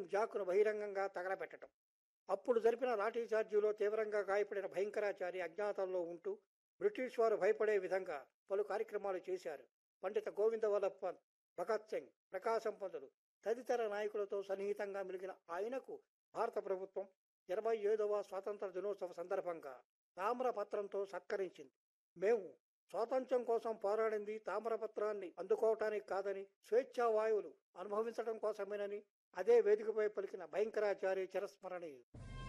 జాకును బహిరంగంగా తగలబెట్టడం అప్పుడు జరిపిన లాఠీ చార్జీలో తీవ్రంగా గాయపడిన భయంకరాచారి అజ్ఞాతంలో ఉంటూ బ్రిటిష్ వారు భయపడే విధంగా పలు కార్యక్రమాలు చేశారు పండిత గోవింద వల్లభ పంత్ భగత్ సింగ్ ప్రకాశం పంతులు తదితర నాయకులతో సన్నిహితంగా మిలిగిన ఆయనకు భారత ప్రభుత్వం ఇరవై ఐదవ స్వాతంత్ర దినోత్సవ సందర్భంగా తామ్రపత్రంతో సత్కరించింది మేము స్వాతంత్ర్యం కోసం పోరాడింది తామ్రపత్రాన్ని అందుకోవటానికి కాదని స్వేచ్ఛా వాయువులు అనుభవించడం కోసమేనని అదే వేదికపై పలికిన భయంకరాచారి చిరస్మరణీయులు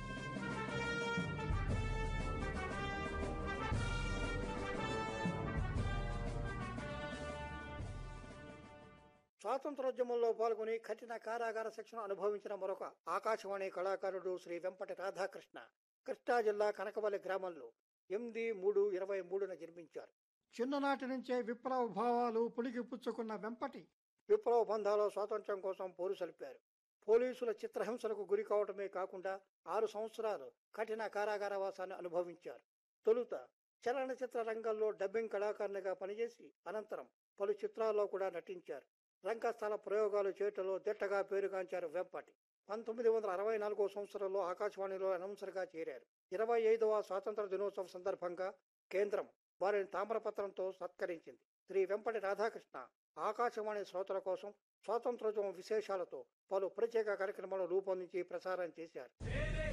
స్వాతంత్రోద్యమంలో పాల్గొని కఠిన కారాగార శిక్షణ అనుభవించిన మరొక ఆకాశవాణి కళాకారుడు శ్రీ వెంపటి రాధాకృష్ణ కృష్ణా జిల్లా కనకవల్లి గ్రామంలో ఎనిమిది మూడు ఇరవై మూడున జన్మించారు చిన్ననాటి నుంచే విప్లవ భావాలు పులికి పుచ్చుకున్న వెంపటి విప్లవ బంధాలో స్వాతంత్ర్యం కోసం పోరు సలిపారు పోలీసుల చిత్రహింసలకు గురి కావటమే కాకుండా ఆరు సంవత్సరాలు కఠిన కారాగార వాసాన్ని అనుభవించారు తొలుత చలనచిత్ర రంగంలో డబ్బింగ్ కళాకారునిగా పనిచేసి అనంతరం పలు చిత్రాల్లో కూడా నటించారు రంగస్థల ప్రయోగాలు చేయటంలో దిట్టగా పేరుగాంచారు వెంపటి పంతొమ్మిది వందల అరవై నాలుగో సంవత్సరంలో ఆకాశవాణిలో అనౌన్సర్గా చేరారు ఇరవై ఐదవ స్వాతంత్ర దినోత్సవ సందర్భంగా కేంద్రం వారిని తామ్రపత్రంతో సత్కరించింది శ్రీ వెంపటి రాధాకృష్ణ ఆకాశవాణి శ్రోతల కోసం స్వాతంత్రోద్యమ విశేషాలతో పలు ప్రత్యేక కార్యక్రమాలు రూపొందించి ప్రసారం చేశారు